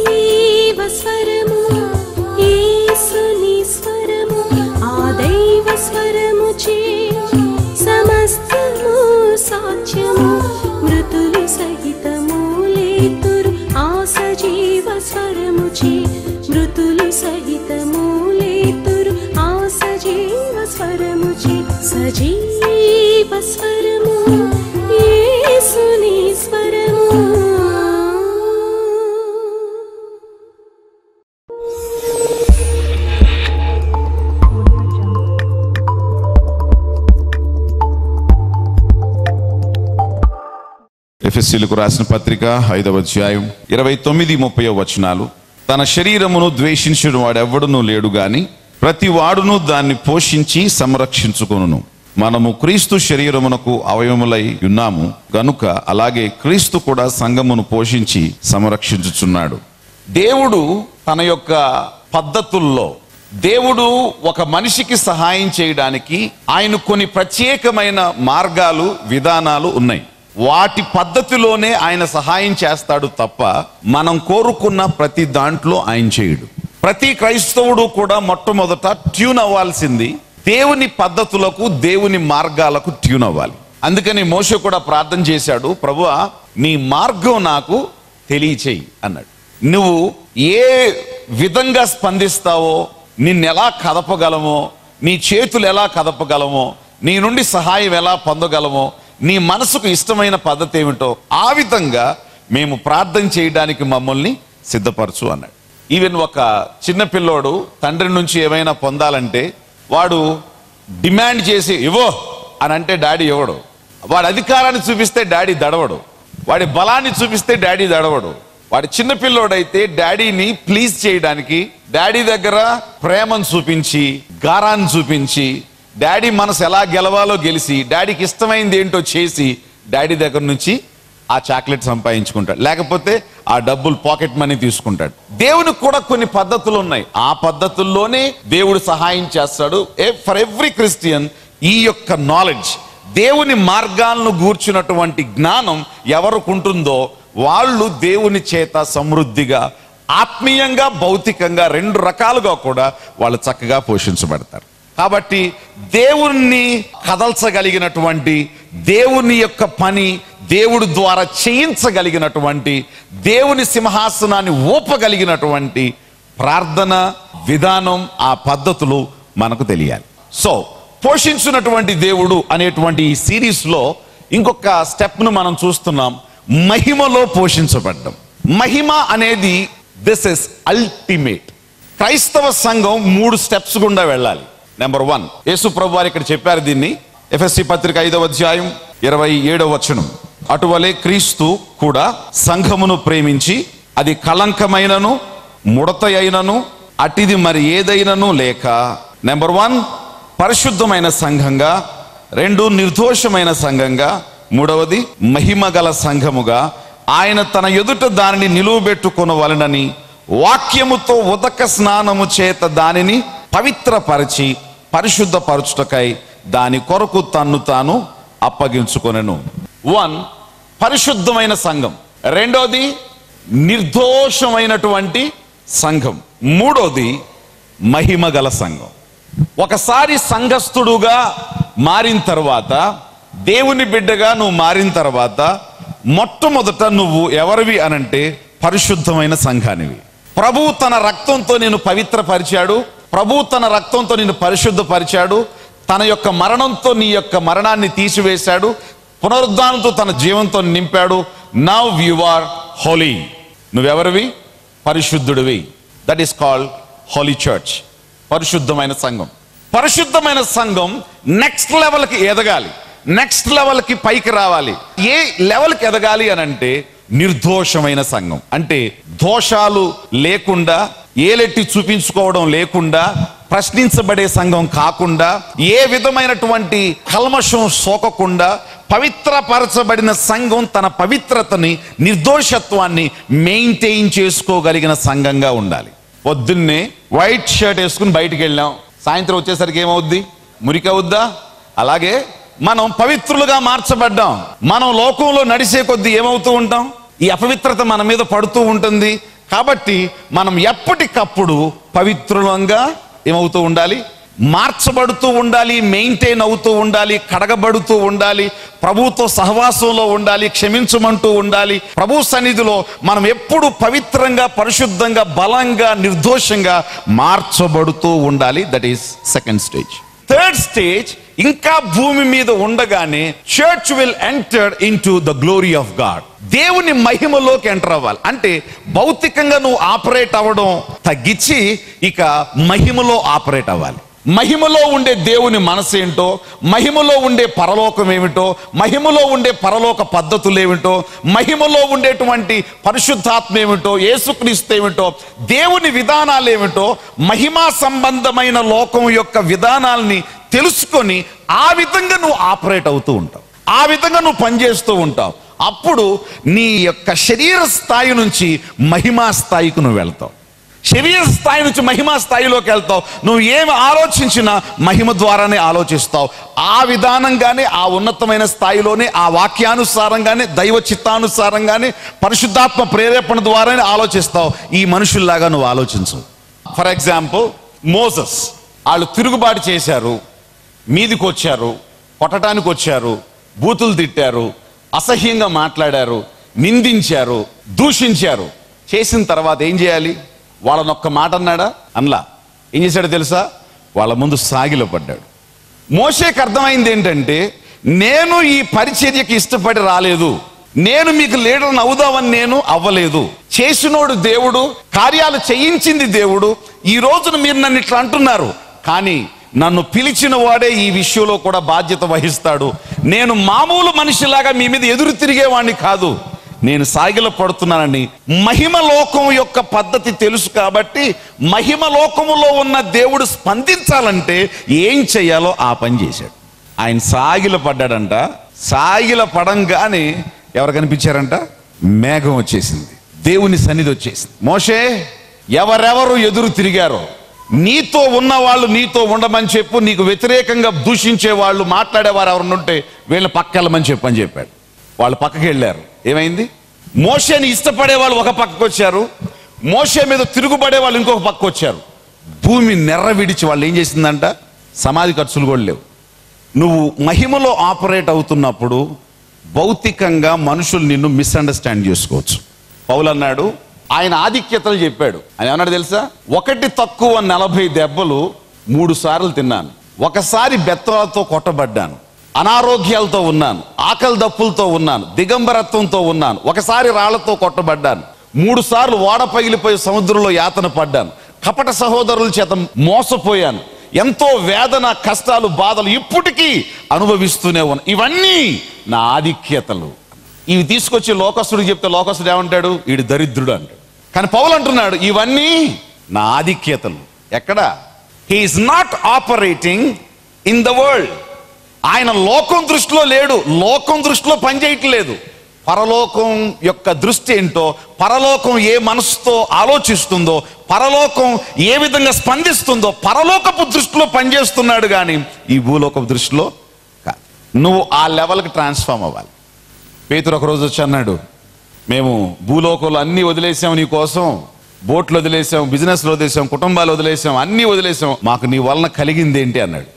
సజీవ స్వరము యేసుని స్వరము ఆ దైవ స్వరము చే సమస్తము సాధ్యము మృతులు సహితము లేతురు ఆ సజీవ స్వరము చే మృతులు సహితము లేతురు ఆ సజీవ స్వరము చే సజీవ స్వరము యేసుని స్వరము ఎఫ్ఎస్సీలకు రాసిన పత్రిక ఐదవ అధ్యాయం ఇరవై తొమ్మిది ముప్పై వచనాలు తన శరీరమును ద్వేషించిన వాడెవ్వడునూ లేడు గాని ప్రతి వాడును దాన్ని పోషించి సంరక్షించుకొనును మనము క్రీస్తు శరీరమునకు అవయములై ఉన్నాము గనుక అలాగే క్రీస్తు కూడా సంఘమును పోషించి సంరక్షించుచున్నాడు దేవుడు తన యొక్క పద్ధతుల్లో దేవుడు ఒక మనిషికి సహాయం చేయడానికి ఆయన కొన్ని ప్రత్యేకమైన మార్గాలు విధానాలు ఉన్నాయి వాటి పద్ధతిలోనే ఆయన సహాయం చేస్తాడు తప్ప మనం కోరుకున్న ప్రతి దాంట్లో ఆయన చేయడు ప్రతి క్రైస్తవుడు కూడా మొట్టమొదట ట్యూన్ అవ్వాల్సింది దేవుని పద్ధతులకు దేవుని మార్గాలకు ట్యూన్ అవ్వాలి అందుకని మోష కూడా ప్రార్థన చేశాడు ప్రభువా నీ మార్గం నాకు తెలియచేయి అన్నాడు నువ్వు ఏ విధంగా స్పందిస్తావో నిన్నెలా కదపగలమో నీ చేతులు ఎలా కదపగలమో నీ నుండి సహాయం ఎలా పొందగలమో నీ మనసుకు ఇష్టమైన పద్ధతి ఏమిటో ఆ విధంగా మేము ప్రార్థన చేయడానికి మమ్మల్ని సిద్ధపరచు అన్నాడు ఈవెన్ ఒక చిన్న పిల్లోడు తండ్రి నుంచి ఏమైనా పొందాలంటే వాడు డిమాండ్ చేసి ఇవ్వో అని అంటే డాడీ ఇవ్వడు వాడి అధికారాన్ని చూపిస్తే డాడీ దడవడు వాడి బలాన్ని చూపిస్తే డాడీ దడవడు వాడి చిన్న పిల్లోడైతే డాడీని ప్లీజ్ చేయడానికి డాడీ దగ్గర ప్రేమను చూపించి గారాన్ని చూపించి డాడీ మనసు ఎలా గెలవాలో గెలిచి డాడీకి ఇష్టమైంది ఏంటో చేసి డాడీ దగ్గర నుంచి ఆ చాక్లెట్ సంపాదించుకుంటాడు లేకపోతే ఆ డబ్బులు పాకెట్ మనీ తీసుకుంటాడు దేవునికి కూడా కొన్ని పద్ధతులు ఉన్నాయి ఆ పద్ధతుల్లోనే దేవుడు సహాయం చేస్తాడు ఫర్ ఎవ్రీ క్రిస్టియన్ ఈ యొక్క నాలెడ్జ్ దేవుని మార్గాలను గూర్చినటువంటి జ్ఞానం ఎవరికి ఉంటుందో వాళ్ళు దేవుని చేత సమృద్ధిగా ఆత్మీయంగా భౌతికంగా రెండు రకాలుగా కూడా వాళ్ళు చక్కగా పోషించబడతారు కాబట్టి దేవుణ్ణి కదల్చగలిగినటువంటి దేవుని యొక్క పని దేవుడి ద్వారా చేయించగలిగినటువంటి దేవుని సింహాసనాన్ని ఊపగలిగినటువంటి ప్రార్థన విధానం ఆ పద్ధతులు మనకు తెలియాలి సో పోషించినటువంటి దేవుడు అనేటువంటి ఈ సిరీస్ లో ఇంకొక స్టెప్ ను మనం చూస్తున్నాం మహిమలో పోషించబడ్డం మహిమ అనేది దిస్ ఇస్ అల్టిమేట్ క్రైస్తవ సంఘం మూడు స్టెప్స్ గుండా వెళ్ళాలి నెంబర్ వన్ యేసు ప్రభు వారు ఇక్కడ చెప్పారు దీన్ని ఎఫ్ఎస్సి పత్రిక ఐదవ అధ్యాయం ఇరవై ఏడవ వచనం అటువలే క్రీస్తు కూడా సంఘమును ప్రేమించి అది కళంకమైనను ముడత అయినను అటిది మరి ఏదైనను లేక నెంబర్ వన్ పరిశుద్ధమైన సంఘంగా రెండు నిర్దోషమైన సంఘంగా మూడవది మహిమ గల సంఘముగా ఆయన తన ఎదుట దానిని నిలువబెట్టుకొనవలనని వాక్యముతో ఉదక స్నానము చేత దానిని పవిత్రపరిచి పరిశుద్ధపరచుటకై దాని కొరకు తన్ను తాను అప్పగించుకొనెను వన్ పరిశుద్ధమైన సంఘం రెండోది నిర్దోషమైనటువంటి సంఘం మూడోది మహిమ గల సంఘం ఒకసారి సంఘస్థుడుగా మారిన తర్వాత దేవుని బిడ్డగా నువ్వు మారిన తర్వాత మొట్టమొదట నువ్వు ఎవరివి అనంటే పరిశుద్ధమైన సంఘానివి ప్రభు తన రక్తంతో నేను పవిత్రపరిచాడు ప్రభు తన రక్తంతో నేను పరిశుద్ధపరిచాడు తన యొక్క మరణంతో నీ యొక్క మరణాన్ని తీసివేశాడు పునరుద్ధానంతో తన జీవంతో నింపాడు నవ్ యు ఆర్ హోలీ నువ్వెవరివి పరిశుద్ధుడివి that is called holy church పరిశుద్ధమైన సంఘం పరిశుద్ధమైన సంఘం నెక్స్ట్ లెవెల్కి ఎదగాలి నెక్స్ట్ లెవెల్కి పైకి రావాలి ఏ లెవెల్కి ఎదగాలి అని అంటే నిర్దోషమైన సంఘం అంటే దోషాలు లేకుండా ఏలెట్టి చూపించుకోవడం లేకుండా ప్రశ్నించబడే సంఘం కాకుండా ఏ విధమైనటువంటి కల్మషం సోకకుండా పవిత్రపరచబడిన సంఘం తన పవిత్రతని నిర్దోషత్వాన్ని మెయింటైన్ చేసుకోగలిగిన సంఘంగా ఉండాలి పొద్దున్నే వైట్ షర్ట్ వేసుకుని బయటికి వెళ్ళాం సాయంత్రం వచ్చేసరికి ఏమవుద్ది మురికి అవుద్దా అలాగే మనం పవిత్రులుగా మార్చబడ్డాం మనం లోకంలో నడిచే కొద్దీ ఏమవుతూ ఉంటాం ఈ అపవిత్రత మన మీద పడుతూ ఉంటుంది కాబట్టి మనం ఎప్పటికప్పుడు పవిత్రంగా ఏమవుతూ ఉండాలి మార్చబడుతూ ఉండాలి మెయింటైన్ అవుతూ ఉండాలి కడగబడుతూ ఉండాలి ప్రభుతో సహవాసంలో ఉండాలి క్షమించమంటూ ఉండాలి ప్రభు సన్నిధిలో మనం ఎప్పుడు పవిత్రంగా పరిశుద్ధంగా బలంగా నిర్దోషంగా మార్చబడుతూ ఉండాలి that is second stage third stage ఇంకా భూమి మీద ఉండగానే church will enter into the glory of God దేవుని మహిమలోకి ఎంటర్ అవ్వాలి అంటే భౌతికంగా నువ్వు ఆపరేట్ అవ్వడం తగ్గించి ఇక మహిమలో ఆపరేట్ అవ్వాలి మహిమలో ఉండే దేవుని మనసు ఏంటో మహిమలో ఉండే పరలోకం ఏమిటో మహిమలో ఉండే పరలోక పద్ధతులు ఏమిటో మహిమలో ఉండేటువంటి పరిశుద్ధాత్మ ఏమిటో యేసుక్రీస్తు ఏమిటో దేవుని విధానాలు ఏమిటో మహిమా సంబంధమైన లోకం యొక్క విధానాల్ని తెలుసుకొని ఆ విధంగా నువ్వు ఆపరేట్ అవుతూ ఉంటావు ఆ విధంగా నువ్వు పనిచేస్తూ ఉంటావు అప్పుడు నీ యొక్క శరీర స్థాయి నుంచి మహిమా స్థాయికి నువ్వు వెళ్తావు శరీర స్థాయి నుంచి మహిమా స్థాయిలోకి వెళ్తావు నువ్వు ఏమి ఆలోచించినా మహిమ ద్వారానే ఆలోచిస్తావు ఆ విధానంగానే ఆ ఉన్నతమైన స్థాయిలోనే ఆ వాక్యానుసారంగానే దైవ చిత్తానుసారంగానే పరిశుద్ధాత్మ ప్రేరేపణ ద్వారానే ఆలోచిస్తావు ఈ మనుషుల్లాగా నువ్వు ఆలోచించు ఫర్ ఎగ్జాంపుల్ మోసస్ వాళ్ళు తిరుగుబాటు చేశారు మీదికి వచ్చారు కొట్టడానికి వచ్చారు బూతులు తిట్టారు అసహ్యంగా మాట్లాడారు నిందించారు దూషించారు చేసిన తర్వాత ఏం చేయాలి వాళ్ళని ఒక్క మాట అన్నాడా అన్లా ఏం చేశాడో తెలుసా వాళ్ళ ముందు సాగిలో పడ్డాడు మోషేకి అర్థమైంది ఏంటంటే నేను ఈ పరిచర్యకి ఇష్టపడి రాలేదు నేను మీకు లీడర్ని అవుదామని నేను అవ్వలేదు చేసినోడు దేవుడు కార్యాలు చేయించింది దేవుడు ఈ రోజున మీరు నన్ను ఇట్లా అంటున్నారు కానీ నన్ను పిలిచిన వాడే ఈ విషయంలో కూడా బాధ్యత వహిస్తాడు నేను మామూలు మనిషిలాగా మీ మీద ఎదురు తిరిగేవాడిని కాదు నేను సాగిల పడుతున్నానని మహిమ లోకం యొక్క పద్ధతి తెలుసు కాబట్టి మహిమ లోకములో ఉన్న దేవుడు స్పందించాలంటే ఏం చేయాలో ఆ పని చేశాడు ఆయన సాగిల పడ్డాడంట సాగిల పడంగానే ఎవరు కనిపించారంట మేఘం వచ్చేసింది దేవుని సన్నిధి వచ్చేసింది మోషే ఎవరెవరు ఎదురు తిరిగారో నీతో ఉన్న వాళ్ళు నీతో ఉండమని చెప్పు నీకు వ్యతిరేకంగా దూషించే వాళ్ళు మాట్లాడేవారు ఎవరు ఉంటే వీళ్ళని పక్కెళ్ళమని చెప్పు అని చెప్పాడు వాళ్ళు పక్కకి వెళ్ళారు ఏమైంది మోషేని ఇష్టపడే వాళ్ళు ఒక పక్కకు వచ్చారు మోషే మీద తిరుగుబడే వాళ్ళు ఇంకొక పక్కకు వచ్చారు భూమి నెర్ర విడిచి వాళ్ళు ఏం చేసిందంట సమాధి ఖర్చులు కూడా లేవు నువ్వు మహిమలో ఆపరేట్ అవుతున్నప్పుడు భౌతికంగా మనుషులు నిన్ను మిస్అండర్స్టాండ్ చేసుకోవచ్చు పౌలు అన్నాడు ఆయన ఆధిక్యతలు చెప్పాడు ఆయన ఏమన్నాడు తెలుసా ఒకటి తక్కువ నలభై దెబ్బలు మూడు సార్లు తిన్నాను ఒకసారి బెత్తలతో కొట్టబడ్డాను అనారోగ్యాలతో ఉన్నాను ఆకలి దప్పులతో ఉన్నాను దిగంబరత్వంతో ఉన్నాను ఒకసారి రాళ్లతో కొట్టబడ్డాను మూడు సార్లు ఓడ పగిలిపోయి సముద్రంలో యాతన పడ్డాను కపట సహోదరుల చేత మోసపోయాను ఎంతో వేదన కష్టాలు బాధలు ఇప్పటికీ అనుభవిస్తూనే ఉన్నా ఇవన్నీ నా ఆధిక్యతలు ఇవి తీసుకొచ్చి లోకస్తుడికి చెప్తే లోకస్తుడు ఏమంటాడు వీడు దరిద్రుడు అంటాడు కానీ పౌలు అంటున్నాడు ఇవన్నీ నా ఆధిక్యతలు ఎక్కడ he is not operating in the world ఆయన లోకం దృష్టిలో లేడు లోకం దృష్టిలో పనిచేయట్లేదు పరలోకం యొక్క దృష్టి ఏంటో పరలోకం ఏ మనసుతో ఆలోచిస్తుందో పరలోకం ఏ విధంగా స్పందిస్తుందో పరలోకపు దృష్టిలో పనిచేస్తున్నాడు కానీ ఈ భూలోకపు దృష్టిలో కాదు నువ్వు ఆ లెవెల్కి ట్రాన్స్ఫార్మ్ అవ్వాలి పేతురు ఒక రోజు వచ్చి అన్నాడు మేము భూలోకంలో అన్ని వదిలేసాం నీ కోసం బోట్లు వదిలేసాం బిజినెస్లు వదిలేసాం కుటుంబాలు వదిలేసాం అన్ని వదిలేసాం మాకు నీ వలన కలిగింది ఏంటి అన్నాడు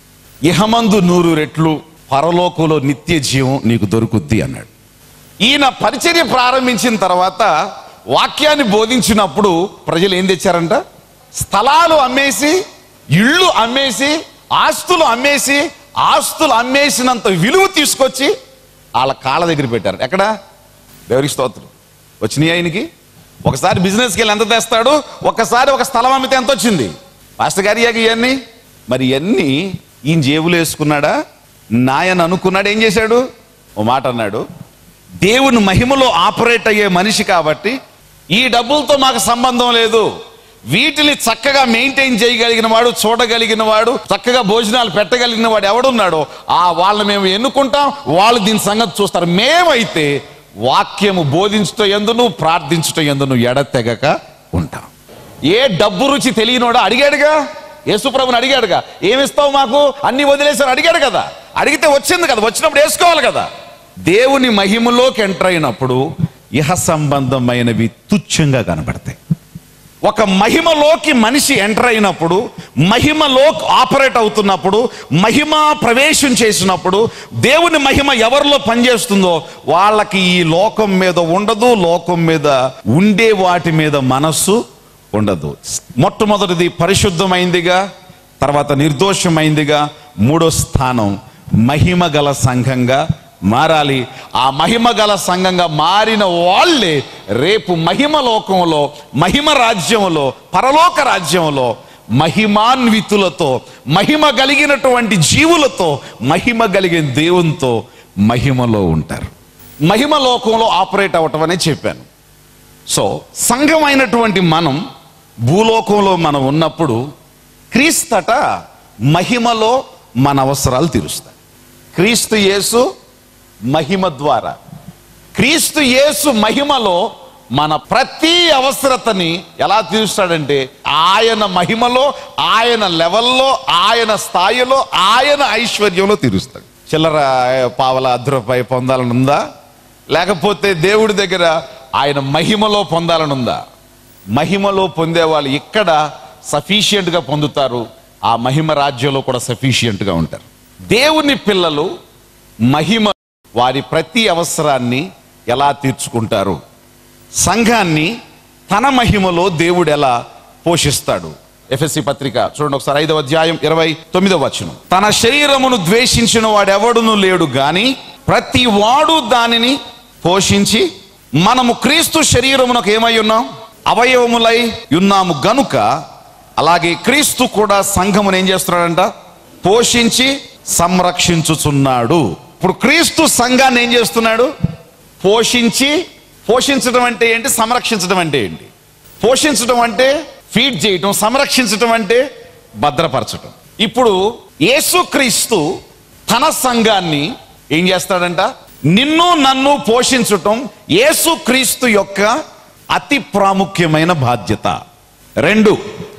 ఇహమందు నూరు రెట్లు పరలోకంలో నిత్య జీవం నీకు దొరుకుద్ది అన్నాడు ఈయన పరిచర్య ప్రారంభించిన తర్వాత వాక్యాన్ని బోధించినప్పుడు ప్రజలు ఏం తెచ్చారంట స్థలాలు అమ్మేసి ఇళ్ళు అమ్మేసి ఆస్తులు అమ్మేసి ఆస్తులు అమ్మేసినంత విలువ తీసుకొచ్చి వాళ్ళ కాళ్ళ దగ్గర పెట్టారు ఎక్కడ దేవునికి స్తోత్రం వచ్చినాయి ఆయనకి ఒకసారి బిజినెస్కి వెళ్ళి ఎంత తెస్తాడు ఒక్కసారి ఒక స్థలం అమ్మితే ఎంత వచ్చింది పాస్టర్ గారి ఇవన్నీ మరి ఇవన్నీ ఈయన జేబులు వేసుకున్నాడా నాయన అనుకున్నాడు ఏం చేశాడు ఓ మాట అన్నాడు దేవుని మహిమలో ఆపరేట్ అయ్యే మనిషి కాబట్టి ఈ డబ్బులతో మాకు సంబంధం లేదు వీటిని చక్కగా మెయింటైన్ చేయగలిగిన వాడు చూడగలిగిన వాడు చక్కగా భోజనాలు పెట్టగలిగిన వాడు ఎవడున్నాడో ఆ వాళ్ళని మేము ఎన్నుకుంటాం వాళ్ళు దీని సంగతి చూస్తారు మేమైతే వాక్యము బోధించుట ఎందును ప్రార్థించుట ఎందును ఎడతెగక ఉంటాం ఏ డబ్బు రుచి తెలియనోడా అడిగాడుగా యేసుప్రభుని అడిగాడుగా ఏమిస్తావు మాకు అన్ని వదిలేసారు అడిగాడు కదా అడిగితే వచ్చింది కదా వచ్చినప్పుడు వేసుకోవాలి కదా దేవుని మహిమలోకి ఎంటర్ అయినప్పుడు ఇహ సంబంధమైనవి తుచ్చంగా కనబడతాయి ఒక మహిమలోకి మనిషి ఎంటర్ అయినప్పుడు మహిమలో ఆపరేట్ అవుతున్నప్పుడు మహిమ ప్రవేశం చేసినప్పుడు దేవుని మహిమ ఎవరిలో పనిచేస్తుందో వాళ్ళకి ఈ లోకం మీద ఉండదు లోకం మీద ఉండే వాటి మీద మనస్సు ఉండదు మొట్టమొదటిది పరిశుద్ధమైందిగా తర్వాత నిర్దోషమైందిగా మూడో స్థానం మహిమ గల సంఘంగా మారాలి ఆ మహిమ గల సంఘంగా మారిన వాళ్ళే రేపు మహిమ లోకంలో మహిమ రాజ్యంలో పరలోక రాజ్యంలో మహిమాన్వితులతో మహిమ కలిగినటువంటి జీవులతో మహిమ కలిగిన దేవునితో మహిమలో ఉంటారు మహిమ లోకంలో ఆపరేట్ అవ్వటం అనే చెప్పాను సో సంఘమైనటువంటి మనం భూలోకంలో మనం ఉన్నప్పుడు క్రీస్తట మహిమలో మన అవసరాలు తీరుస్తాడు క్రీస్తు యేసు మహిమ ద్వారా క్రీస్తు యేసు మహిమలో మన ప్రతి అవసరతని ఎలా తీరుస్తాడంటే ఆయన మహిమలో ఆయన లెవెల్లో ఆయన స్థాయిలో ఆయన ఐశ్వర్యంలో తీరుస్తాడు చిల్లర పావల అర్ధ రూపాయి పొందాలని ఉందా లేకపోతే దేవుడి దగ్గర ఆయన మహిమలో పొందాలని ఉందా మహిమలో పొందే వాళ్ళు ఇక్కడ సఫిషియెంట్గా పొందుతారు ఆ మహిమ రాజ్యంలో కూడా సఫిషియెంట్గా ఉంటారు దేవుని పిల్లలు మహిమ వారి ప్రతి అవసరాన్ని ఎలా తీర్చుకుంటారు సంఘాన్ని తన మహిమలో దేవుడు ఎలా పోషిస్తాడు ఎఫ్ఎస్సి పత్రిక చూడండి ఒకసారి ఐదవ అధ్యాయం ఇరవై తొమ్మిదవ వచనం తన శరీరమును ద్వేషించిన వాడెవడును లేడు గాని ప్రతి వాడు దానిని పోషించి మనము క్రీస్తు శరీరమునకు ఏమై ఉన్నాం అవయవములై ఉన్నాము గనుక అలాగే క్రీస్తు కూడా సంఘమును ఏం చేస్తున్నాడంట పోషించి సంరక్షించుచున్నాడు ఇప్పుడు క్రీస్తు సంఘాన్ని ఏం చేస్తున్నాడు పోషించి పోషించడం అంటే ఏంటి సంరక్షించడం అంటే ఏంటి పోషించడం అంటే ఫీడ్ చేయటం సంరక్షించడం అంటే భద్రపరచటం ఇప్పుడు యేసుక్రీస్తు తన సంఘాన్ని ఏం చేస్తాడంట నిన్ను నన్ను పోషించటం యేసుక్రీస్తు యొక్క అతి ప్రాముఖ్యమైన బాధ్యత రెండు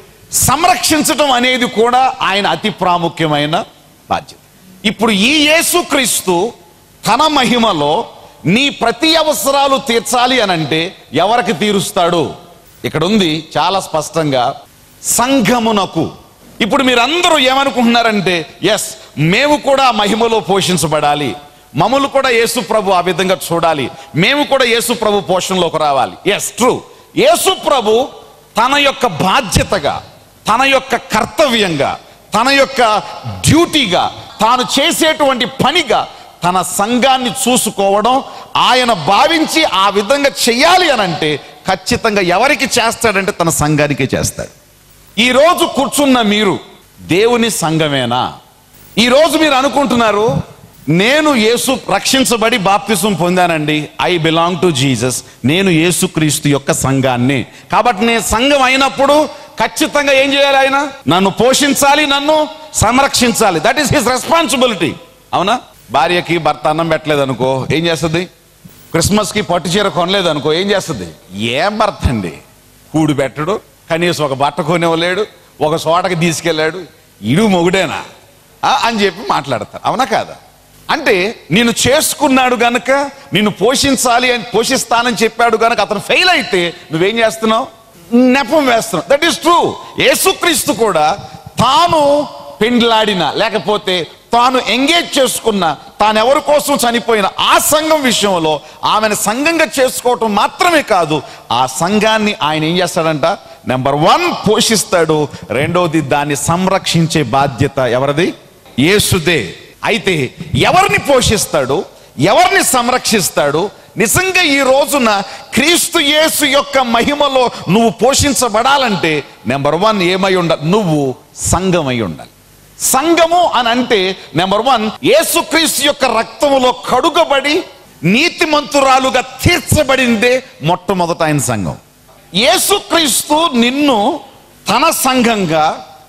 సంరక్షించటం అనేది కూడా ఆయన అతి ప్రాముఖ్యమైన బాధ్యత ఇప్పుడు ఈ యేసుక్రీస్తు తన మహిమలో నీ ప్రతి అవసరాలు తీర్చాలి అని అంటే ఎవరికి తీరుస్తాడు ఇక్కడ ఉంది చాలా స్పష్టంగా సంఘమునకు ఇప్పుడు మీరందరూ ఏమనుకుంటున్నారంటే ఎస్ మేము కూడా ఆ మహిమలో పోషించబడాలి మమ్మల్ని కూడా యేసు ప్రభు ఆ విధంగా చూడాలి మేము కూడా యేసు ప్రభు పోషణలోకి రావాలి ఎస్ ట్రూ యేసు ప్రభు తన యొక్క బాధ్యతగా తన యొక్క కర్తవ్యంగా తన యొక్క డ్యూటీగా తాను చేసేటువంటి పనిగా తన సంఘాన్ని చూసుకోవడం ఆయన భావించి ఆ విధంగా చెయ్యాలి అని అంటే ఖచ్చితంగా ఎవరికి చేస్తాడంటే తన సంఘానికే చేస్తాడు ఈ రోజు కూర్చున్న మీరు దేవుని సంఘమేనా ఈ రోజు మీరు అనుకుంటున్నారు నేను యేసు రక్షించబడి బాప్తిసం పొందానండి ఐ బిలాంగ్ టు జీసస్ నేను యేసుక్రీస్తు యొక్క సంఘాన్ని కాబట్టి నేను సంఘం అయినప్పుడు ఖచ్చితంగా ఏం చేయాలి ఆయన నన్ను పోషించాలి నన్ను సంరక్షించాలి దట్ ఈస్ హిస్ రెస్పాన్సిబిలిటీ అవునా భార్యకి భర్త అన్నం పెట్టలేదు అనుకో ఏం చేస్తుంది క్రిస్మస్కి పట్టు చీర కొనలేదు అనుకో ఏం చేస్తుంది ఏం భర్త అండి కూడు పెట్టడు కనీసం ఒక బట్ట కొనివ్వలేడు ఒక చోటకి తీసుకెళ్ళాడు ఇడు మొగుడేనా ఆ, అని చెప్పి మాట్లాడతారు అవునా కాదా అంటే నేను చేసుకున్నాడు గనక నిన్ను పోషించాలి అని పోషిస్తానని చెప్పాడు గనక అతను ఫెయిల్ అయితే నువ్వేం చేస్తున్నావు నెపం వేస్తున్నావు దట్ ఈస్ ట్రూ యేసుక్రీస్తు కూడా తాను పెండ్లాడిన లేకపోతే తాను ఎంగేజ్ చేసుకున్న తాను ఎవరి కోసం చనిపోయిన ఆ సంఘం విషయంలో ఆమెను సంఘంగా చేసుకోవటం మాత్రమే కాదు ఆ సంఘాన్ని ఆయన ఏం చేస్తాడంట నెంబర్ వన్ పోషిస్తాడు రెండోది దాన్ని సంరక్షించే బాధ్యత ఎవరిది యేసుదే అయితే ఎవరిని పోషిస్తాడు ఎవరిని సంరక్షిస్తాడు నిజంగా ఈ రోజున క్రీస్తు యేసు యొక్క మహిమలో నువ్వు పోషించబడాలంటే నెంబర్ వన్ ఏమై ఉండాలి నువ్వు సంఘమై ఉండాలి సంఘము అని అంటే నెంబర్ వన్ యేసుక్రీస్తు యొక్క రక్తములో కడుగబడి నీతిమంతురాలుగా తీర్చబడిందే మొట్టమొదట ఆయన సంఘం యేసుక్రీస్తు నిన్ను తన సంఘంగా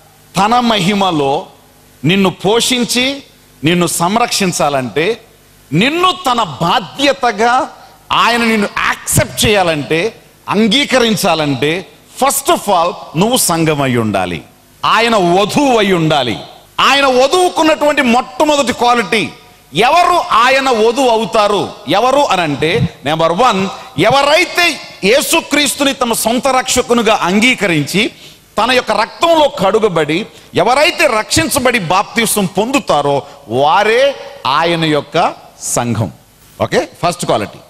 తన మహిమలో నిన్ను పోషించి నిన్ను సంరక్షించాలంటే నిన్ను తన బాధ్యతగా ఆయన నిన్ను యాక్సెప్ట్ చేయాలంటే అంగీకరించాలంటే ఫస్ట్ ఆఫ్ ఆల్ నువ్వు సంఘమై ఉండాలి ఆయన వధువు అయి ఉండాలి ఆయన వధువుకున్నటువంటి మొట్టమొదటి క్వాలిటీ ఎవరు ఆయన వధు అవుతారు ఎవరు అని అంటే నెంబర్ వన్ ఎవరైతే యేసుక్రీస్తుని తమ సొంత రక్షకునిగా అంగీకరించి తన యొక్క రక్తంలో కడుగబడి ఎవరైతే రక్షించబడి బాప్తీసం పొందుతారో వారే ఆయన యొక్క సంఘం okay first quality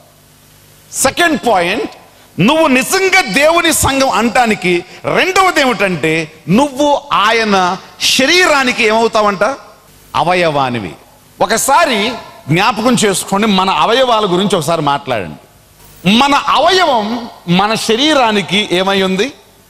second point నువ్వు నిజంగా దేవుని సంఘం అంటానికి రెండవది ఏమిటంటే నువ్వు ఆయన శరీరానికి ఏమవుతావంట అవయవానివి ఒకసారి జ్ఞాపకం చేసుకోండి మన అవయవాల గురించి ఒకసారి మాట్లాడండి మన అవయవం మన శరీరానికి ఏమై ఉంది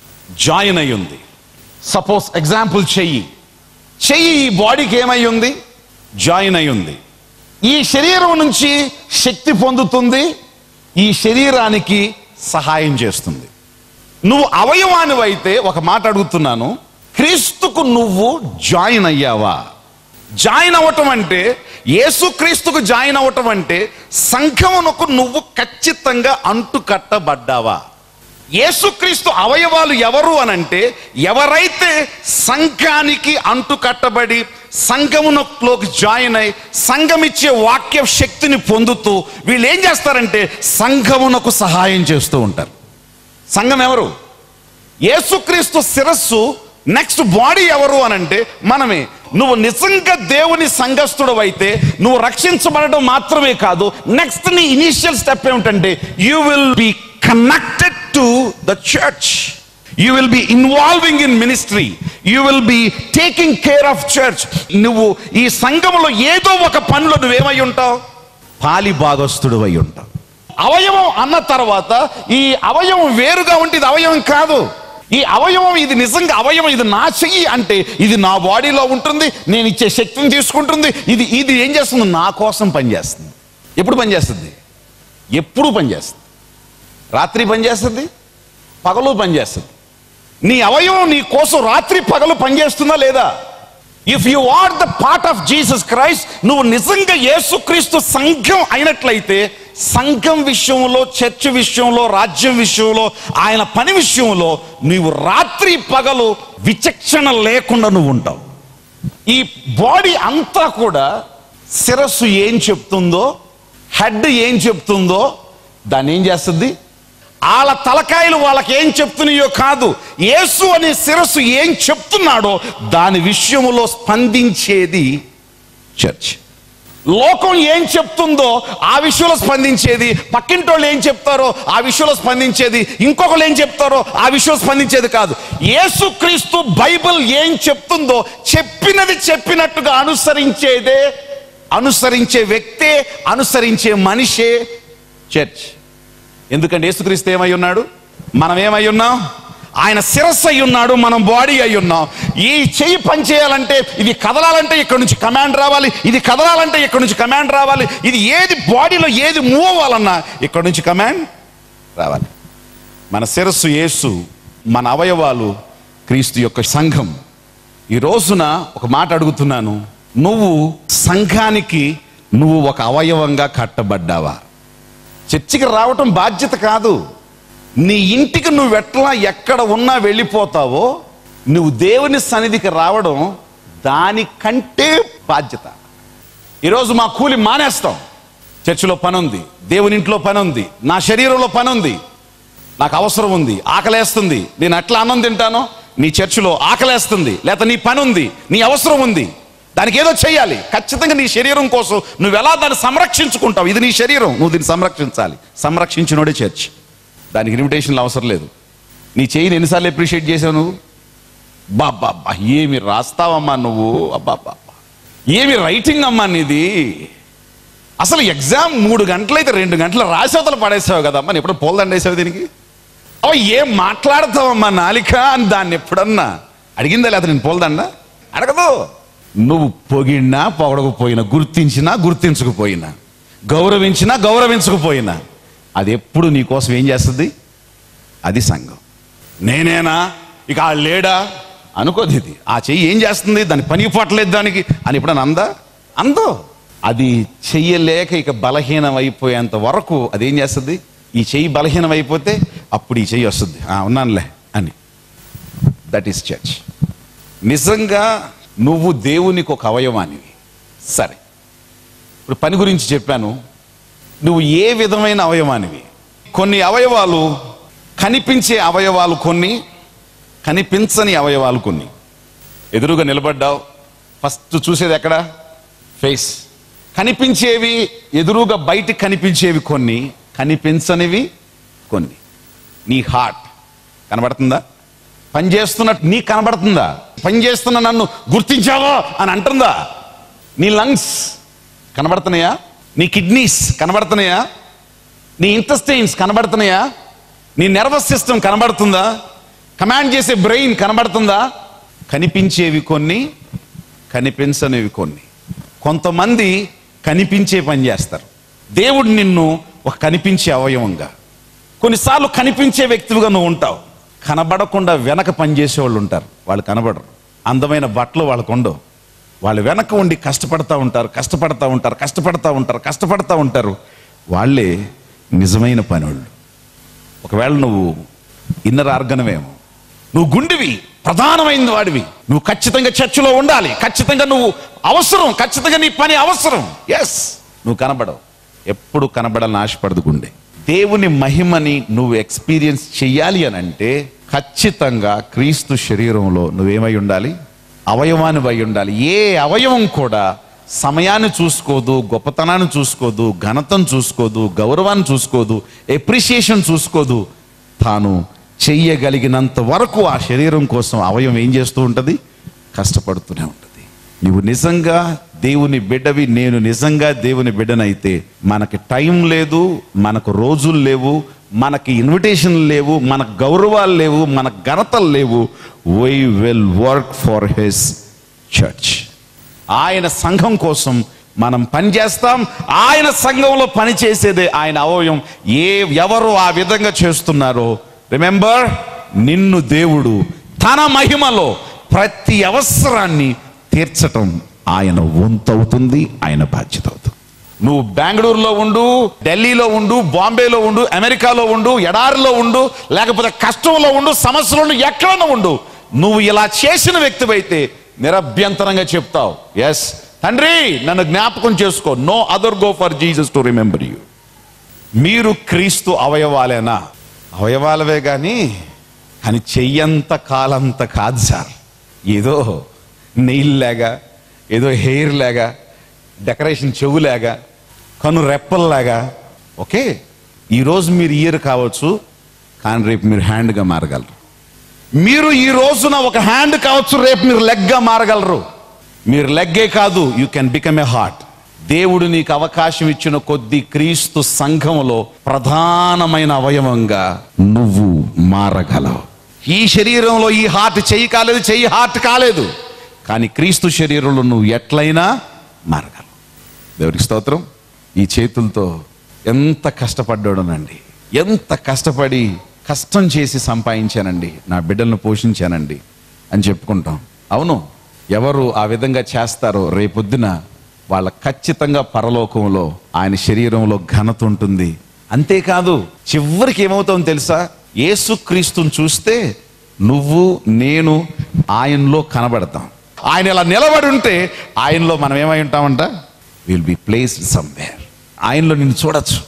జాయిన్ అయి ఉంది సపోజ్ ఎగ్జాంపుల్ చెయ్యి చెయ్యి ఈ బాడీకి ఏమై ఉంది జాయిన్ అయి ఉంది ఈ శరీరం నుంచి శక్తి పొందుతుంది ఈ శరీరానికి సహాయం చేస్తుంది నువ్వు అవయవానివైతే ఒక మాట అడుగుతున్నాను క్రీస్తుకు నువ్వు జాయిన్ అయ్యావా జాయిన్ అవ్వటం అంటే యేసుక్రీస్తుకు జాయిన్ అవ్వటం అంటే సంఘమునకు నువ్వు ఖచ్చితంగా అంటు కట్టబడ్డావా యేసుక్రీస్తు అవయవాలు ఎవరు అనంటే ఎవరైతే సంఘానికి అంటు కట్టబడి సంఘమునలోకి జాయిన్ అయి సంఘం ఇచ్చే వాక్య శక్తిని పొందుతూ వీళ్ళు ఏం చేస్తారంటే సంఘమునకు సహాయం చేస్తూ ఉంటారు సంఘం ఎవరు యేసుక్రీస్తు శిరస్సు నెక్స్ట్ బాడీ ఎవరు అనంటే మనమే నువ్వు నిజంగా దేవుని సంఘస్థుడు అయితే నువ్వు రక్షించబడడం మాత్రమే కాదు నెక్స్ట్ నీ ఇనిషియల్ స్టెప్ ఏమిటంటే you will be connected to the church you will be involving in ministry you will be taking care of church నువ్వు ఈ సంఘంలో ఏదో ఒక పనిలో నువ్వేమై ఉంటావు పాలి భాగస్థుడు అయి ఉంటావు అవయవం అన్న తర్వాత ఈ అవయవం వేరుగా ఉంటే ఇది అవయవం కాదు ఈ అవయవం ఇది నిజంగా అవయవం ఇది నా చెయ్యి అంటే ఇది నా బాడీలో ఉంటుంది నేను ఇచ్చే శక్తిని తీసుకుంటుంది ఇది ఇది ఏం చేస్తుంది నా కోసం పనిచేస్తుంది ఎప్పుడు పనిచేస్తుంది ఎప్పుడు పనిచేస్తుంది రాత్రి పనిచేస్తుంది పగలు పనిచేస్తుంది నీ అవయవం నీ కోసం రాత్రి పగలు పనిచేస్తుందా లేదా if you are the part of Jesus Christ నువ్వు నిజంగా యేసుక్రీస్తు సంఘం అయినట్లయితే సంఘం విషయంలో చర్చ్ విషయంలో రాజ్యం విషయంలో ఆయన పని విషయంలో నీవు రాత్రి పగలు విచక్షణ లేకుండా నువ్వు ఉంటావు ఈ బాడీ అంతా కూడా శిరస్సు ఏం చెప్తుందో హెడ్ ఏం చెప్తుందో దాన్ని ఏం చేస్తుంది వాళ్ళ తలకాయలు వాళ్ళకి ఏం చెప్తున్నాయో కాదు యేసు అనే శిరస్సు ఏం చెప్తున్నాడో దాని విషయములో స్పందించేది చర్చ్ లోకం ఏం చెప్తుందో ఆ విషయంలో స్పందించేది పక్కింటోళ్ళు ఏం చెప్తారో ఆ విషయంలో స్పందించేది ఇంకొకళ్ళు ఏం చెప్తారో ఆ విషయంలో స్పందించేది కాదు యేసుక్రీస్తు బైబిల్ ఏం చెప్తుందో చెప్పినది చెప్పినట్టుగా అనుసరించేదే అనుసరించే వ్యక్తే అనుసరించే మనిషే చర్చ్ ఎందుకంటే యేసుక్రీస్తు ఏమై ఉన్నాడు మనం ఏమై ఉన్నాం ఆయన శిరస్సు అయి ఉన్నాడు మనం బాడీ అయి ఉన్నాం ఈ చెయ్యి పని చేయాలంటే ఇది కదలాలంటే ఇక్కడ నుంచి కమాండ్ రావాలి ఇది కదలాలంటే ఇక్కడ నుంచి కమాండ్ రావాలి ఇది ఏది బాడీలో ఏది మూవ్ అవ్వాలన్నా ఇక్కడ నుంచి కమాండ్ రావాలి మన శిరస్సు యేసు మన అవయవాలు క్రీస్తు యొక్క సంఘం ఈ రోజున ఒక మాట అడుగుతున్నాను నువ్వు సంఘానికి నువ్వు ఒక అవయవంగా కట్టబడ్డావా చర్చికి రావటం బాధ్యత కాదు నీ ఇంటికి నువ్వు ఎట్లా ఎక్కడ ఉన్నా వెళ్ళిపోతావో నువ్వు దేవుని సన్నిధికి రావడం దానికంటే బాధ్యత ఈరోజు మా కూలి మానేస్తాం చర్చిలో పని ఉంది దేవుని ఇంట్లో పని ఉంది నా శరీరంలో పని ఉంది నాకు అవసరం ఉంది ఆకలేస్తుంది నేను ఎట్లా అన్నం తింటానో నీ చర్చిలో ఆకలేస్తుంది లేకపోతే నీ పని ఉంది నీ అవసరం ఉంది దానికి ఏదో చేయాలి ఖచ్చితంగా నీ శరీరం కోసం నువ్వు ఎలా దాన్ని సంరక్షించుకుంటావు ఇది నీ శరీరం నువ్వు దీన్ని సంరక్షించాలి సంరక్షించినోడే చర్చ్ దానికి ఇన్విటేషన్లు అవసరం లేదు నీ చేయిని ఎన్నిసార్లు అప్రిషియేట్ చేసావు నువ్వు బాబా ఏమి రాస్తావమ్మా నువ్వు అబ్బా ఏమి రైటింగ్ అమ్మా నీది అసలు ఎగ్జామ్ మూడు గంటలైతే రెండు గంటలు రాసేవతలు పడేసావు కదమ్మా నేను ఎప్పుడు పోల్దండేసావు దీనికి అవ ఏం మాట్లాడతావమ్మా నాలిక అని దాన్ని ఎప్పుడన్నా అడిగిందా లేదా నేను పోల్దండా అడగదు నువ్వు పొగిడినా పొగడకపోయినా గుర్తించినా గుర్తించకపోయినా గౌరవించినా గౌరవించకపోయినా అది ఎప్పుడు నీ కోసం ఏం చేస్తుంది అది సంఘం నేనేనా ఇక ఆ లేడా అనుకోదు ఇది ఆ చెయ్యి ఏం చేస్తుంది దాని పనికి పట్టలేదు దానికి అని ఇప్పుడు అందా అందో అది చెయ్యలేక ఇక బలహీనం అయిపోయేంత వరకు అదేం చేస్తుంది ఈ చెయ్యి బలహీనం అయిపోతే అప్పుడు ఈ చెయ్యి వస్తుంది "ఆ, ఉన్నానులే అని దట్ ఈస్ చర్చ్ నిజంగా నువ్వు దేవునికి ఒక అవయవానివి సరే ఇప్పుడు పని గురించి చెప్పాను నువ్వు ఏ విధమైన అవయవానివి కొన్ని అవయవాలు కనిపించే అవయవాలు కొన్ని కనిపించని అవయవాలు కొన్ని ఎదురుగా నిలబడ్డావు ఫస్ట్ చూసేది ఎక్కడ ఫేస్ కనిపించేవి ఎదురుగా బయటికి కనిపించేవి కొన్ని కనిపించనివి కొన్ని నీ హార్ట్ కనబడుతుందా పనిచేస్తున్నట్టు నీ కనబడుతుందా పనిచేస్తున్న నన్ను గుర్తించావా అని అంటుందా నీ లంగ్స్ కనబడుతున్నాయా నీ కిడ్నీస్ కనబడుతున్నాయా నీ ఇంటెస్టైన్స్ కనబడుతున్నాయా నీ నర్వస్ సిస్టమ్ కనబడుతుందా కమాండ్ చేసే బ్రెయిన్ కనబడుతుందా కనిపించేవి కొన్ని కనిపించనివి కొన్ని కొంతమంది కనిపించే పని చేస్తారు దేవుడు నిన్ను ఒక కనిపించే అవయవంగా కొన్నిసార్లు కనిపించే వ్యక్తిగా నువ్వు ఉంటావు కనబడకుండా వెనక పనిచేసే వాళ్ళు ఉంటారు వాళ్ళు కనబడరు అందమైన బట్టలు వాళ్ళకు ఉండవు వాళ్ళు వెనక ఉండి కష్టపడతా ఉంటారు కష్టపడతా ఉంటారు కష్టపడతా ఉంటారు కష్టపడతా ఉంటారు వాళ్ళే నిజమైన పనులు ఒకవేళ నువ్వు ఇన్నర్ ఆర్గనమేమో నువ్వు గుండివి ప్రధానమైన వాడివి నువ్వు ఖచ్చితంగా చర్చిలో ఉండాలి ఖచ్చితంగా నువ్వు అవసరం ఖచ్చితంగా నీ పని అవసరం ఎస్ నువ్వు కనబడవు ఎప్పుడు కనబడాలని ఆశపడదు గుండె దేవుని మహిమని నువ్వు ఎక్స్పీరియన్స్ చెయ్యాలి అని అంటే ఖచ్చితంగా క్రీస్తు శరీరంలో నువ్వేమై ఉండాలి అవయవాన్ని అయి ఉండాలి ఏ అవయవం కూడా సమయాన్ని చూసుకోదు గొప్పతనాన్ని చూసుకోదు ఘనతను చూసుకోదు గౌరవాన్ని చూసుకోదు ఎప్రిషియేషన్ చూసుకోదు తాను చెయ్యగలిగినంత వరకు ఆ శరీరం కోసం అవయవం ఏం చేస్తూ ఉంటుంది కష్టపడుతూనే ఉంటుంది నువ్వు నిజంగా దేవుని బిడ్డవి నేను నిజంగా దేవుని బిడ్డనైతే మనకి టైం లేదు మనకు రోజులు లేవు మనకి ఇన్విటేషన్ లేవు మనకు గౌరవాలు లేవు మనకు ఘనతలు లేవు why will work for his church ఆయన సంఘం కోసం మనం పనిచేస్తాం ఆయన సంఘంలో పని చేసేదే ఆయన అవయవం ఏ ఎవరు ఆ విధంగా చేస్తున్నారో రిమెంబర్ నిన్ను దేవుడు తన మహిమలో ప్రతి అవసరాన్ని తీర్చటం ఆయన వంతవుతుంది ఆయన బాధ్యత అవుతుంది నువ్వు బెంగళూరులో ఉండు ఢిల్లీలో ఉండు బాంబేలో ఉండు అమెరికాలో ఉండు ఎడారిలో ఉండు లేకపోతే కష్టంలో ఉండు సమస్యలో ఉండు ఎక్కడన్నా ఉండు నువ్వు ఇలా చేసిన వ్యక్తివైతే నిరభ్యంతరంగా చెప్తావు ఎస్ తండ్రి నన్ను జ్ఞాపకం చేసుకో no other go for Jesus to remember you మీరు క్రీస్తు అవయవాలేనా అవయవాలవే కానీ కానీ చెయ్యంత కాలంత కాదు సార్ ఏదో నెయిల్ లాగా ఏదో హెయిర్ లాగా డెకరేషన్ చెవులాగా కను రెప్పల్లాగా ఓకే ఈరోజు మీరు ఇయర్ కావచ్చు కానీ రేపు మీరు హ్యాండ్గా మారగలరు మీరు ఈ రోజున ఒక హ్యాండ్ కావచ్చు రేపు మీరు లెగ్గా మారగలరు మీరు లెగ్గే కాదు you can become a heart దేవుడు నీకు అవకాశం ఇచ్చిన కొద్ది క్రీస్తు సంఘములో ప్రధానమైన అవయవంగా నువ్వు మారగలవు ఈ శరీరంలో ఈ హార్ట్ చెయ్యి కాలేదు చెయ్యి హార్ట్ కాలేదు కానీ క్రీస్తు శరీరంలో నువ్వు ఎట్లయినా మారగలవు దేవుడికి స్తోత్రం ఈ చేతులతో ఎంత కష్టపడ్డాడోనండి ఎంత కష్టపడి కష్టం చేసి సంపాదించానండి నా బిడ్డలను పోషించానండి అని చెప్పుకుంటాం అవును ఎవరు ఆ విధంగా చేస్తారో రేపొద్దున వాళ్ళ ఖచ్చితంగా పరలోకంలో ఆయన శరీరంలో ఘనత ఉంటుంది అంతేకాదు చివరికి ఏమవుతాం తెలుసా యేసుక్రీస్తుని చూస్తే నువ్వు నేను ఆయనలో కనబడతాం ఆయన ఇలా నిలబడి ఉంటే ఆయనలో మనం ఏమై ఉంటామంట విల్ బి ప్లేస్డ్ సమ్వేర్ ఆయనలో నిన్ను చూడొచ్చు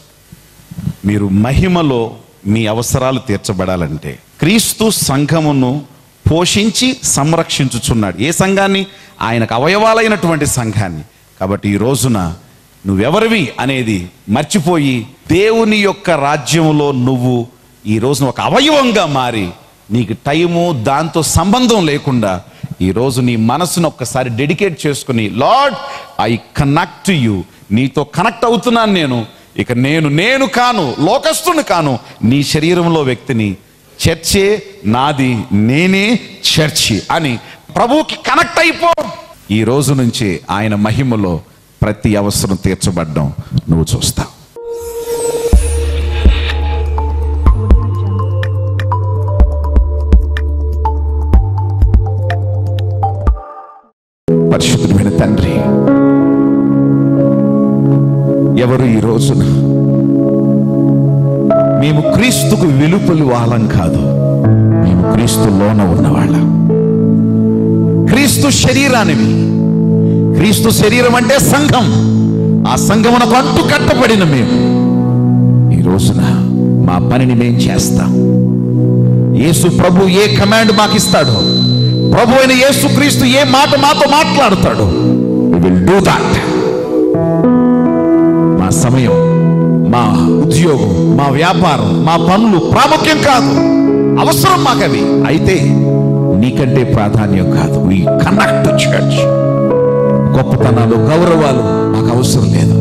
మీరు మహిమలో మీ అవసరాలు తీర్చబడాలంటే క్రీస్తు సంఘమును పోషించి సంరక్షించుచున్నాడు ఏ సంఘాన్ని ఆయనకు అవయవాలైనటువంటి సంఘాన్ని కాబట్టి ఈ రోజున నువ్వెవరివి అనేది మర్చిపోయి దేవుని యొక్క రాజ్యంలో నువ్వు ఈ రోజున ఒక అవయవంగా మారి నీకు టైము దాంతో సంబంధం లేకుండా ఈ రోజు నీ మనసును ఒక్కసారి డెడికేట్ చేసుకుని Lord I connect to you నీతో కనెక్ట్ అవుతున్నాను నేను ఇక నేను నేను కాను లోకస్తుని కాను నీ శరీరంలో వ్యక్తిని చర్చే నాది నేనే చర్చి అని ప్రభువుకి కనెక్ట్ అయిపో ఈ రోజు నుంచి ఆయన మహిమలో ప్రతి అవసరం తీర్చబడ్డం నువ్వు చూస్తావు పరిశుద్ధమైన తండ్రి ఎవరు ఈ రోజున మేము క్రీస్తుకు వెలుపలి వాళ్ళం కాదు మేము క్రీస్తులోన ఉన్నవాళ్ళం క్రీస్తు శరీరానివి క్రీస్తు శరీరం అంటే సంఘం ఆ సంఘమునకు అంటు కట్టబడిన మేము ఈ రోజున మా పనిని మేము చేస్తాం యేసు ప్రభు ఏ కమాండ్ మాకు ఇస్తాడో ప్రభు అయిన యేసు క్రీస్తు ఏ మాట మాతో మాట్లాడతాడో విల్ డూ దాట్ మా సమయం మా ఉద్యోగం మా వ్యాపారం మా పనులు ప్రాముఖ్యం కాదు అవసరం మాకు అవి అయితే నీకంటే ప్రాధాన్యం కాదు ఈ కనెక్ట్ చర్చ్ గొప్పతనాలు గౌరవాలు మాకు అవసరం లేదు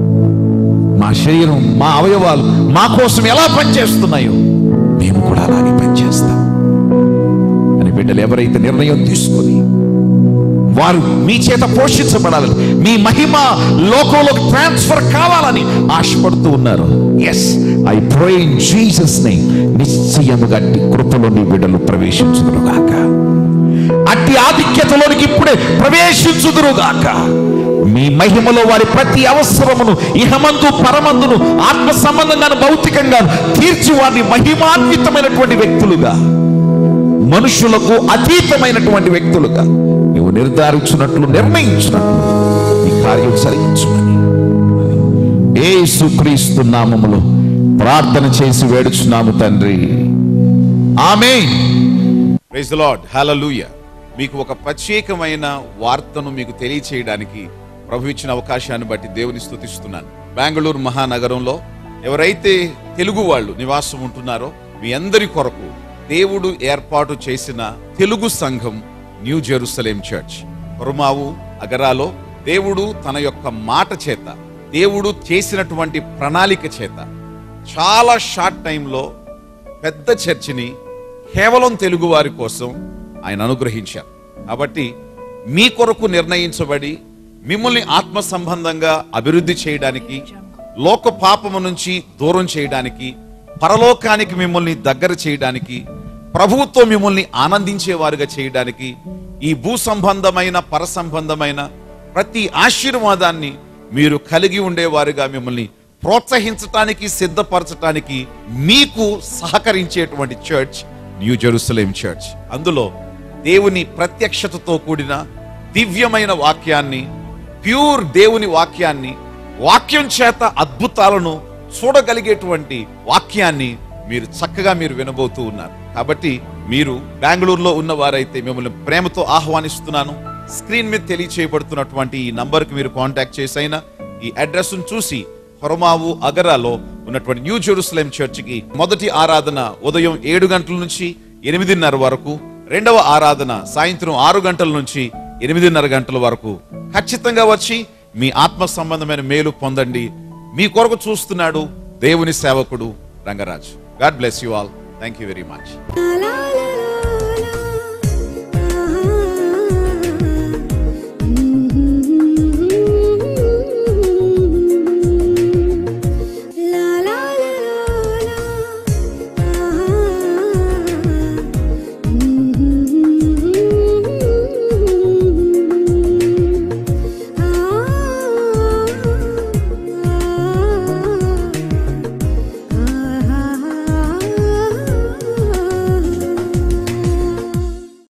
మా శరీరం మా అవయవాలు మా కోసం ఎలా పనిచేస్తున్నాయో మేము కూడా అలాగే పనిచేస్తాం అని బిడ్డలు ఎవరైతే నిర్ణయం తీసుకొని వారు మీ చేత పోషించబడాలని మీ మహిమ లోకంలోకి ట్రాన్స్ఫర్ కావాలని ఆశపడుతూ ఉన్నారు yes I pro in Jesus నే నిశ్చయముగా అట్టి కృపలో నీ బిడ్డలు ప్రవేశించుదురుగాక అట్టి ఆధిక్యతలోనికి ఇప్పుడే ప్రవేశించుదురుగాక మీ మహిమలో వారి ప్రతి అవసరమును ఇహమందు పరమందును ఆత్మ సంబంధంగాను భౌతికంగా తీర్చి వారిని మహిమాన్వితమైనటువంటి వ్యక్తులుగా మనుషులకు అతీతమైనటువంటి వ్యక్తులుగా నువ్వు నిర్ధారించినట్లు నిర్ణయించినట్లు ఈ కార్యం జరిగించుమని ఏసుక్రీస్తు నామములో ప్రార్థన చేసి వేడుచున్నాము తండ్రి ఆమె ప్రైజ్ లార్డ్ హల్లెలూయ మీకు ఒక ప్రత్యేకమైన వార్తను మీకు తెలియచేయడానికి ప్రభు ఇచ్చిన అవకాశాన్ని బట్టి దేవుని స్తుతిస్తున్నాను బెంగళూరు మహానగరంలో ఎవరైతే తెలుగు వాళ్ళు నివాసం ఉంటున్నారో మీ అందరి కొరకు దేవుడు ఏర్పాటు చేసిన తెలుగు సంఘం న్యూ జెరూసలేం చర్చ్ కొరమావు అగరాలో దేవుడు తన యొక్క మాట చేత దేవుడు చేసినటువంటి ప్రణాళిక చేత చాలా షార్ట్ టైంలో పెద్ద చర్చిని కేవలం తెలుగు వారి కోసం ఆయన అనుగ్రహించారు కాబట్టి మీ కొరకు నిర్ణయించబడి మిమ్మల్ని ఆత్మ సంబంధంగా అభివృద్ధి చేయడానికి లోక పాపము నుంచి దూరం చేయడానికి పరలోకానికి మిమ్మల్ని దగ్గర చేయడానికి ప్రభువుతో మిమ్మల్ని ఆనందించేవారుగా చేయడానికి ఈ భూ సంబంధమైన పర సంబంధమైన ప్రతి ఆశీర్వాదాన్ని మీరు కలిగి ఉండేవారుగా మిమ్మల్ని ప్రోత్సహించటానికి సిద్ధపరచటానికి మీకు సహకరించేటువంటి చర్చ్ న్యూ జెరూసలేం చర్చ్ అందులో దేవుని ప్రత్యక్షతతో కూడిన దివ్యమైన వాక్యాన్ని ప్యూర్ దేవుని వాక్యాన్ని వాక్యం చేత అద్భుతాలను చూడగలిగేటువంటి వాక్యాన్ని మీరు చక్కగా మీరు వినబోతూ ఉన్నారు కాబట్టి మీరు బెంగళూరులో ఉన్న వారైతే మిమ్మల్ని ప్రేమతో ఆహ్వానిస్తున్నాను స్క్రీన్ మీద తెలియచేయబడుతున్నటువంటి ఈ నంబర్కి మీరు కాంటాక్ట్ చేసైనా ఈ అడ్రస్ చూసి హొరమావు అగరాలో ఉన్నటువంటి న్యూ జెరూసలేం చర్చికి మొదటి ఆరాధన ఉదయం ఏడు గంటల నుంచి ఎనిమిదిన్నర వరకు రెండవ ఆరాధన సాయంత్రం ఆరు గంటల నుంచి ఎనిమిదిన్నర గంటల వరకు ఖచ్చితంగా వచ్చి మీ ఆత్మ సంబంధమైన మేలు పొందండి మీ కొరకు చూస్తున్నాడు దేవుని సేవకుడు Rangaraj God bless you all thank you very much La la